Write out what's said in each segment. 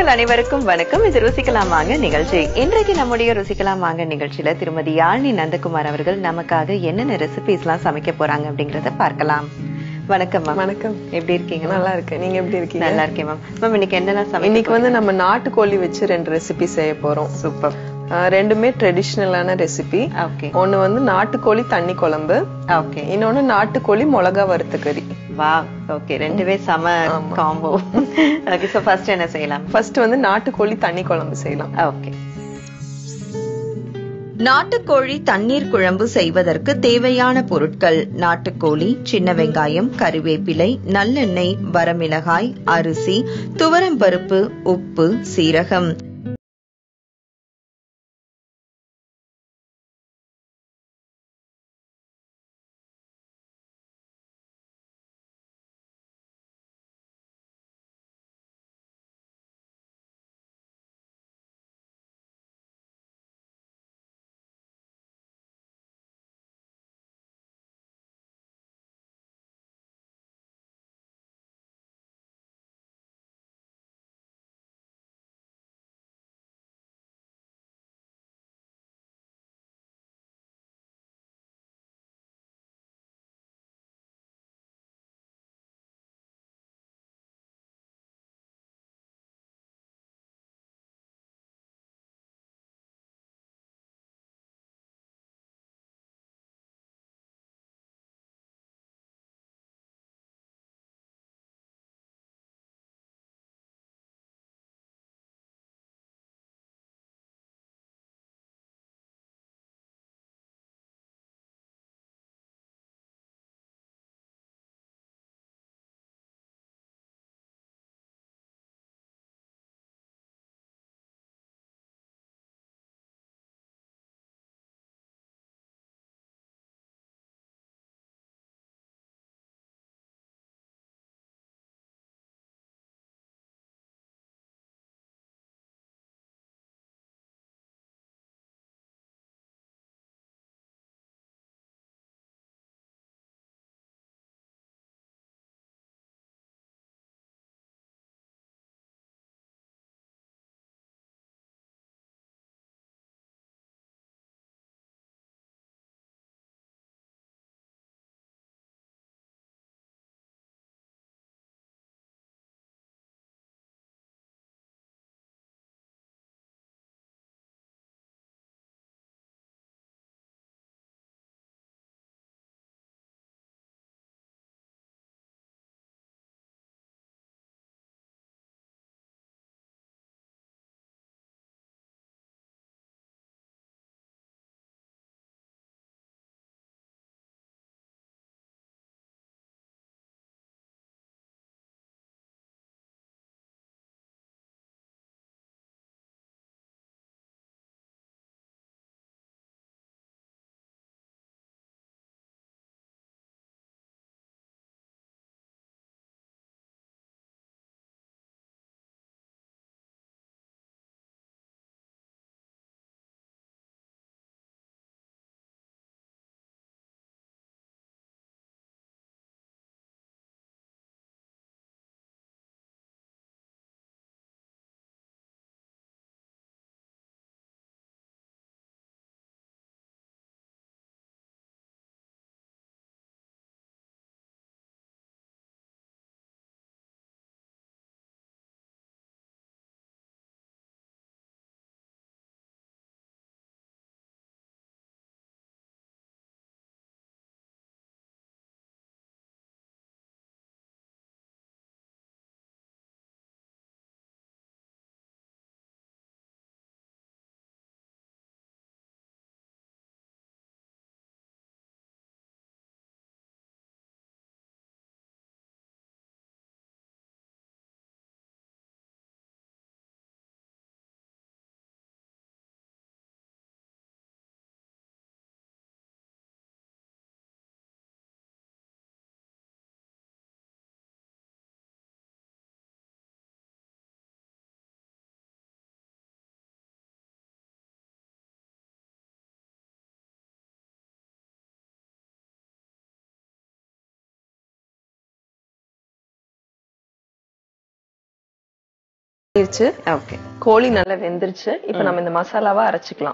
நேயர்கள் அனைவருக்கும் வணக்கம் இது ருசிக்கலாம் வாங்க நிகழ்ச்சி இன்றைக்கு நம்முடைய ருசிக்கலாம் வாங்க நிகழ்ச்சியில திருமதி யாழினி நந்தகுமார் அவர்கள் நமக்காக என்னென்ன ரெசிபிஸ் எல்லாம் சமைக்க போறாங்க அப்படிங்கறத பார்க்கலாம் வணக்கம் மேம் வணக்கம் எப்படி இருக்கீங்க ma'am? நல்லா இருக்கேன் நீங்க எப்படி இருக்கீங்க நல்லா இருக்கேன் மேம் மேம் இன்னைக்கு என்னெல்லாம் சமைக்க இன்னைக்கு வந்து நம்ம நாட்டுக்கோழி வச்சு ரெண்டு ரெசிபி செய்ய போறோம் சூப்பர் ஆஹ் ரெண்டுமே ட்ரெடிஷ்னலான ரெசிபி ஓகே ஒண்ணு வந்து நாட்டுக்கோழி தண்ணி குழம்பு ஓகே இன்னொன்னு நாட்டுக்கோழி மிளகா வறுத்த கறி வா ஓகே ரெண்டுமே செம காம்போ ஓகே சோ ஃபர்ஸ்ட் என்ன செய்யலாம் ஃபர்ஸ்ட் வந்து நாட்டுக்கோழி தண்ணி குழம்பு செய்யலாம் ஓகே நாட்டுக்கோழி தண்ணீர் குழம்பு செய்வதற்கு தேவையான பொருட்கள் நாட்டுக்கோழி சின்ன வெங்காயம் கறிவேப்பிலை நல்லெண்ணெய் வரமிளகாய் அரிசி துவரம்பருப்பு உப்பு சீரகம் ஆயிருச்சு ஓகே கோழி நல்லா வெந்துருச்சு இப்ப நம்ம இந்த மசாலாவை அரைச்சுக்கலாம்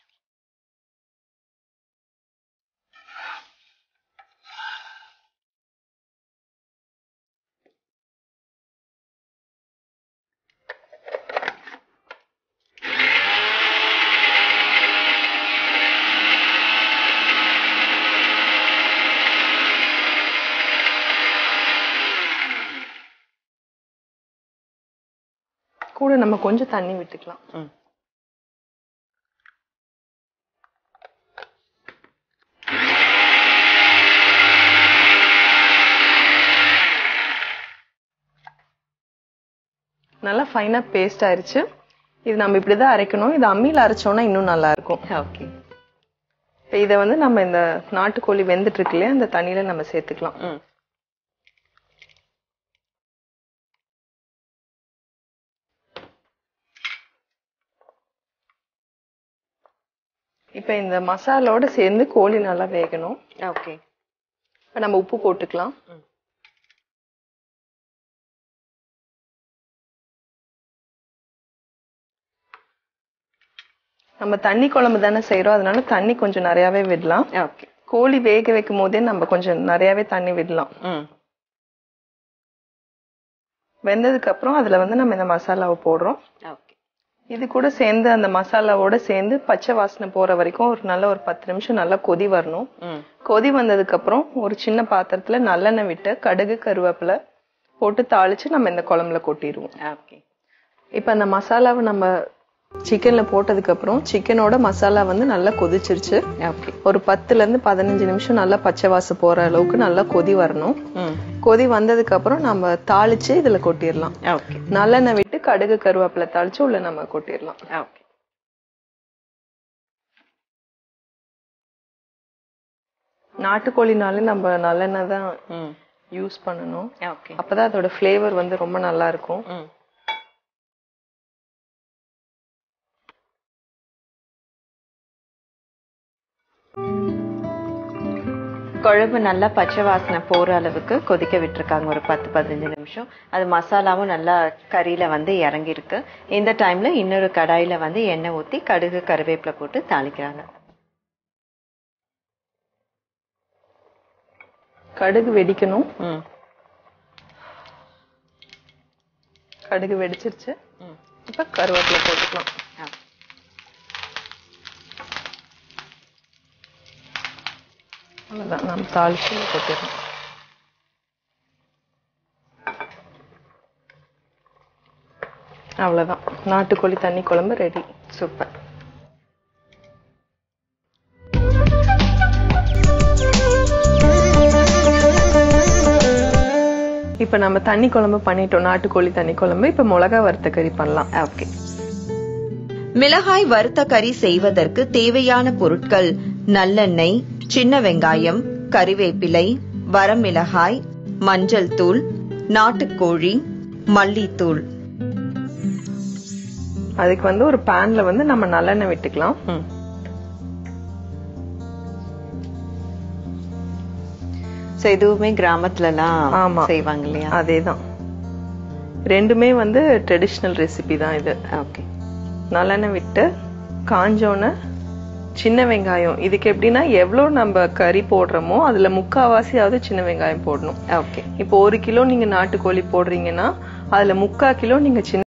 கூட நம்ம கொஞ்சம் தண்ணி விட்டுக்கலாம் ம். நல்லா ஃபைனா பேஸ்ட் ஆயிருச்சு இது நம்ம இப்படிதான் அரைக்கணும் இது அம்மியில அரைச்சோம்னா இன்னும் நல்லா இருக்கும் ஓகே இப்ப இத வந்து நம்ம இந்த நாட்டுக்கோழி வெந்துட்டு இருக்கு இல்லையா அந்த தண்ணியில நம்ம சேர்த்துக்கலாம் ம் இப்ப இந்த மசாலோட சேர்ந்து கோழி நல்லா வேகணும் ஓகே இப்ப நம்ம உப்பு போட்டுக்கலாம் ம். நம்ம தண்ணி குழம்பு தானே செய்யறோம் அதனால தண்ணி கொஞ்சம் நிறையவே விடலாம் ஓகே கோழி வேக வைக்கும் போதே நம்ம கொஞ்சம் நிறையவே தண்ணி விடலாம் ம் வெந்ததுக்கு அப்புறம் அதுல வந்து நம்ம இந்த மசாலாவை போடுறோம் ஓகே இது கூட சேர்ந்து அந்த மசாலாவோட சேர்ந்து பச்சை வாசனை போற வரைக்கும் ஒரு நல்ல ஒரு பத்து நிமிஷம் நல்லா கொதி வரணும் ம் கொதி வந்ததுக்கு அப்புறம் ஒரு சின்ன பாத்திரத்துல நல்லெண்ணெய் விட்டு கடுகு கருவேப்பிலை போட்டு தாளிச்சு நம்ம இந்த குழம்புல கொட்டிடுவோம் ஓகே இப்ப அந்த மசாலாவை நம்ம சிக்கன்ல போட்டதுக்கு அப்புறம் சிக்கனோட மசாலா வந்து நல்லா கொதிச்சிருச்சு ஓகே ஒரு பத்துல இருந்து பதினஞ்சு நிமிஷம் நல்லா பச்சை வாசம் போற அளவுக்கு நல்லா கொதி வரணும் ம் கொதி வந்ததுக்கு அப்புறம் நம்ம தாளிச்சு இதுல கொட்டிடலாம் ஓகே நல்லெண்ணெய் விட்டு கடுகு கருவேப்பிலை தாளிச்சு உள்ள நம்ம கொட்டிடலாம் ஓகே நாட்டுக்கோழினாலே நம்ம நல்லெண்ணெய் தான் ம் யூஸ் பண்ணணும் ஓகே அப்பதான் அதோட ஃப்ளேவர் வந்து ரொம்ப நல்லா இருக்கும் ம் குழம்பு நல்லா பச்சை வாசனை போற அளவுக்கு கொதிக்க விட்டுருக்காங்க ஒரு பத்து பதினஞ்சு நிமிஷம் அது மசாலாவும் நல்லா கறியில வந்து இறங்கியிருக்கு இந்த டைம்ல இன்னொரு கடாயில வந்து எண்ணெய் ஊத்தி கடுகு கருவேப்பிலை போட்டு தாளிக்கிறாங்க கடுகு வெடிக்கணும் ம் கடுகு வெடிச்சிருச்சு ம் இப்ப கருவேப்பிலை போட்டுக்கலாம் ஆ. அவ்வளவுதான் நம்ம தாளிச்சு கொட்டிடணும் அவ்வளவுதான் நாட்டுக்கோழி தண்ணி குழம்பு ரெடி சூப்பர் இப்ப நம்ம தண்ணி குழம்பு பண்ணிட்டோம் நாட்டுக்கோழி தண்ணி குழம்பு இப்ப மிளகா வறுத்த கறி பண்ணலாம் ஓகே மிளகாய் வறுத்த கறி செய்வதற்கு தேவையான பொருட்கள் நல்லெண்ணெய் சின்ன வெங்காயம் கறிவேப்பிலை வரமிளகாய் மஞ்சள் தூள் நாட்டுக்கோழி மல்லித்தூள் அதுக்கு வந்து ஒரு பேன்ல வந்து நம்ம நல்லெண்ணெய் விட்டுக்கலாம் ம் ஸோ இதுவுமே கிராமத்துலலாம் ஆமா. செய்வாங்க இல்லையா அதேதான் ரெண்டுமே வந்து ட்ரெடிஷ்னல் ரெசிபி தான் இது ஓகே நல்லெண்ணெய் விட்டு காஞ்சோன்னு சின்ன வெங்காயம் இதுக்கு எப்படின்னா எவ்வளவு நம்ம கறி போடுறோமோ அதுல முக்காவாசியாவது சின்ன வெங்காயம் போடணும் ஓகே இப்போ ஒரு கிலோ நீங்க நாட்டுக்கோழி போடுறீங்கன்னா அதுல முக்கா கிலோ நீங்க சின்ன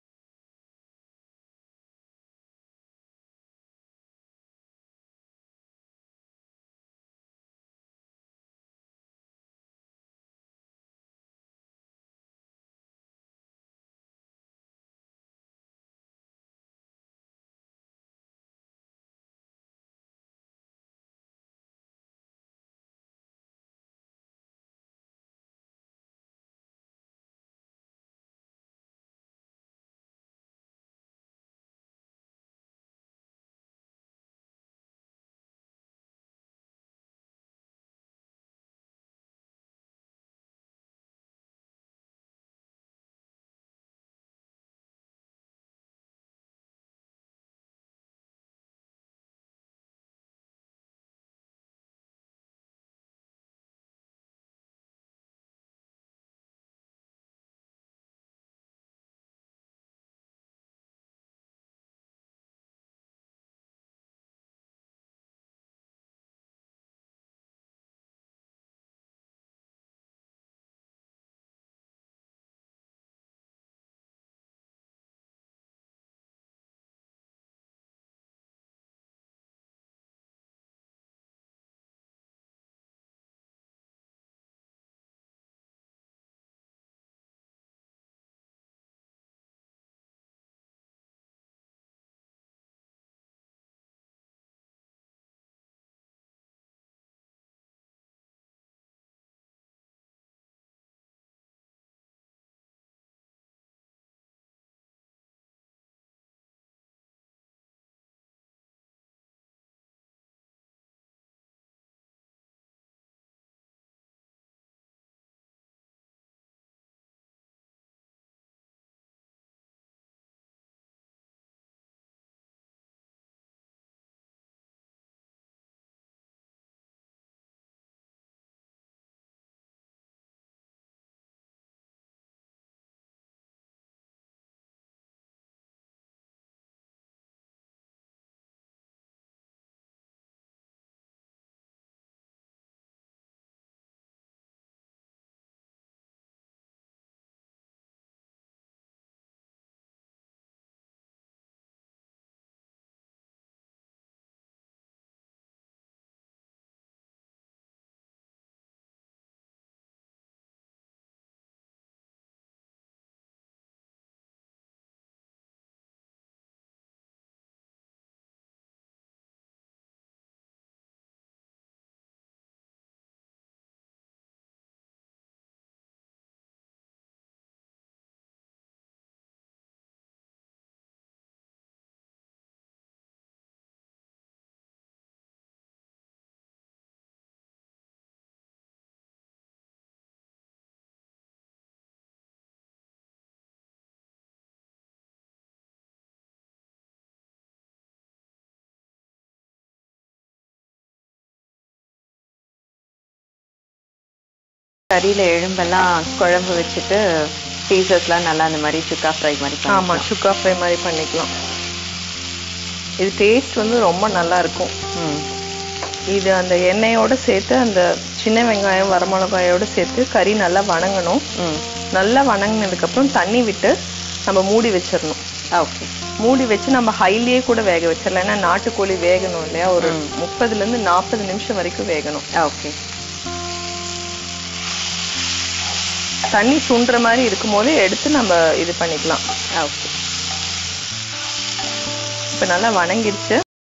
கறியில எலும்பெல்லாம் குழம்பு வச்சுட்டு பீசஸ்லாம் நல்லா அந்த மாதிரி சுக்கா ஃப்ரை மாதிரி ஆமா பண்ணிக்கலாம். சுக்கா ஃப்ரை மாதிரி பண்ணிக்கலாம் இது டேஸ்ட் வந்து ரொம்ப நல்லா இருக்கும் ம் இது அந்த எண்ணெயோட சேர்த்து அந்த சின்ன வெங்காயம் வரமிளகாயோட சேர்த்து கறி நல்லா வணங்கணும் ம் நல்லா வணங்கினதுக்கு அப்புறம் தண்ணி விட்டு நம்ம மூடி வச்சிடணும் ஓகே மூடி வச்சு நம்ம ஹைலியே கூட வேக வச்சிடலாம் ஏன்னா நாட்டுக்கோழி வேகணும் இல்லையா ஒரு முப்பதுல இருந்து நாற்பது நிமிஷம் வரைக்கும் வேகணும் ஓகே தண்ணி சுண்டுற மாதிரி இருக்கும் போது எடுத்து நம்ம இது பண்ணிக்கலாம் ஓகே இப்ப நல்லா வணங்கிடுச்சு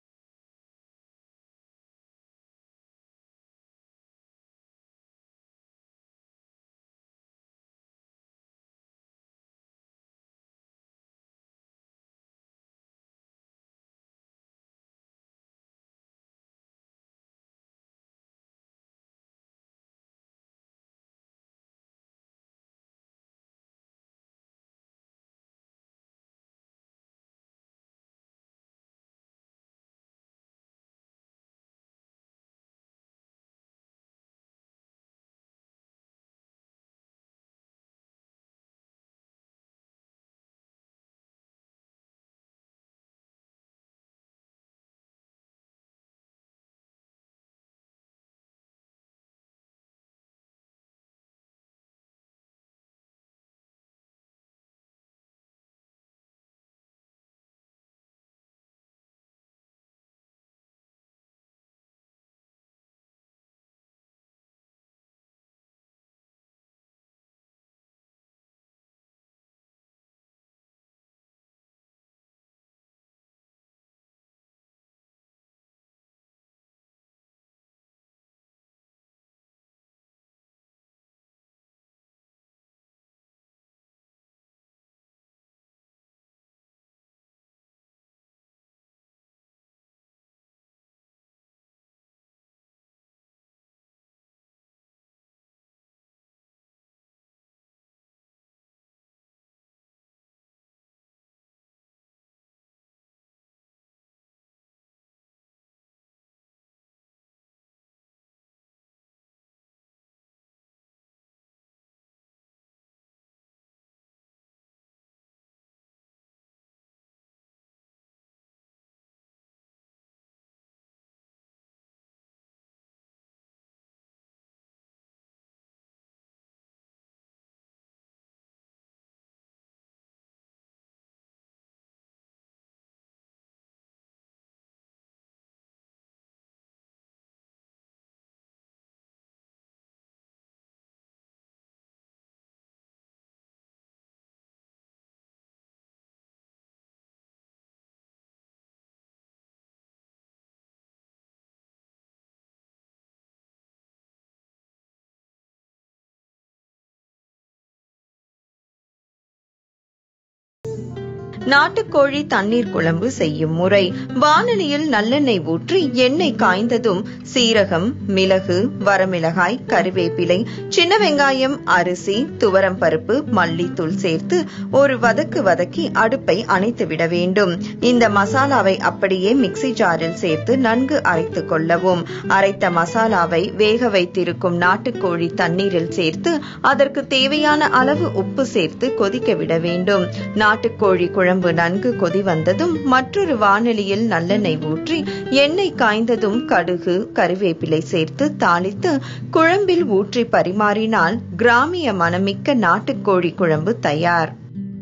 நாட்டுக்கோழி தண்ணீர் குழம்பு செய்யும் முறை வானலியில் நல்லெண்ணெய் ஊற்றி எண்ணெய் காய்ந்ததும் சீரகம் மிளகு வரமிளகாய் கருவேப்பிலை சின்ன வெங்காயம் அரிசி துவரம் பருப்பு மல்லித்தூள் சேர்த்து ஒரு வதக்கு வதக்கி அடுப்பை அணைத்து விட வேண்டும் இந்த மசாலாவை அப்படியே மிக்ஸி ஜாரில் சேர்த்து நன்கு அரைத்துக் கொள்ளவும் அரைத்த மசாலாவை வேக வைத்திருக்கும் நாட்டுக்கோழி தண்ணீரில் சேர்த்து அதற்கு தேவையான அளவு உப்பு சேர்த்து கொதிக்க விட வேண்டும் நாட்டுக்கோழி குழம்பு நன்கு கொதி வந்ததும் மற்றொரு வானலியில் நல்லெண்ணெய் ஊற்றி எண்ணெய் காய்ந்ததும் கடுகு கருவேப்பிலை சேர்த்து தாளித்து குழம்பில் ஊற்றி பரிமாறினால் கிராமிய மணமிக்க நாட்டுக்கோழி குழம்பு தயார்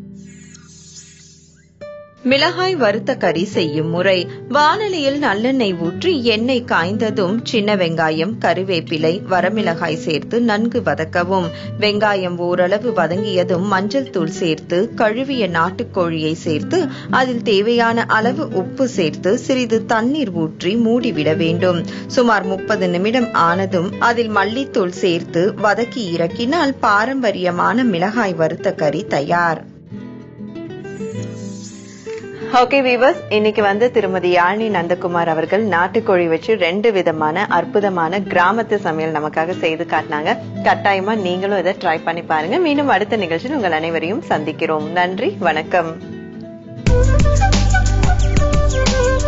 மிளகாய் வறுத்த கறி செய்யும் முறை வானலியில் நல்லெண்ணெய் ஊற்றி எண்ணெய் காய்ந்ததும் சின்ன வெங்காயம் கருவேப்பிலை வரமிளகாய் சேர்த்து நன்கு வதக்கவும் வெங்காயம் ஓரளவு வதங்கியதும் மஞ்சள் தூள் சேர்த்து கழுவிய நாட்டுக்கோழியை சேர்த்து அதில் தேவையான அளவு உப்பு சேர்த்து சிறிது தண்ணீர் ஊற்றி மூடிவிட வேண்டும் சுமார் முப்பது நிமிடம் ஆனதும் அதில் மல்லித்தூள் சேர்த்து வதக்கி இறக்கினால் பாரம்பரியமான மிளகாய் வறுத்த கறி தயார் ஓகே வீவர்ஸ் இன்னைக்கு வந்து திருமதி யாழினி நந்தகுமார் அவர்கள் நாட்டுக்கோழி வச்சு ரெண்டு விதமான அற்புதமான கிராமத்து சமையல் நமக்காக செய்து காட்டினாங்க கட்டாயமா நீங்களும் இதை ட்ரை பண்ணி பாருங்க மீண்டும் அடுத்த நிகழ்ச்சியில் உங்கள் அனைவரையும் சந்திக்கிறோம் நன்றி வணக்கம்